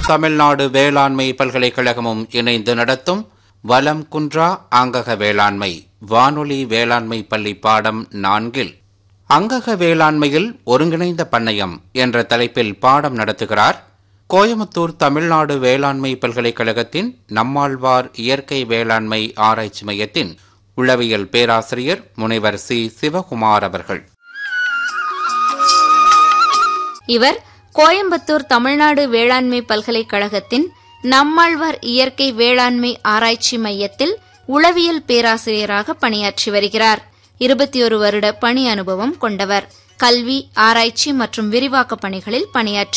தமிழ்நாடு வேளாண்மை பல்கலைக்கழகமும் இணைந்து நடத்தும் வலம் குன்றா ஆங்கக வேளாண்மை வானொலி வேளாண்மை பள்ளி பாடம் நான்கில் அங்கக வேளாண்மையில் ஒருங்கிணைந்த பண்ணையம் என்ற தலைப்பில் பாடம் நடத்துகிறார் கோயமுத்தூர் தமிழ்நாடு வேளாண்மை பல்கலைக்கழகத்தின் நம்மாழ்வார் இயற்கை வேளாண்மை ஆராய்ச்சி மையத்தின் உளவியல் பேராசிரியர் முனைவர் சி சிவகுமார் அவர்கள் இவர் கோயம்புத்தூர் தமிழ்நாடு வேளாண்மை பல்கலைக்கழகத்தின் நம்மாழ்வார் இயற்கை வேளாண்மை ஆராய்ச்சி மையத்தில் உளவியல் பேராசிரியராக பணியாற்றி வருகிறார் இருபத்தி ஒரு வருட பணி அனுபவம் கொண்டவர் கல்வி ஆராய்ச்சி மற்றும் விரிவாக்க பணிகளில் பணியாற்றி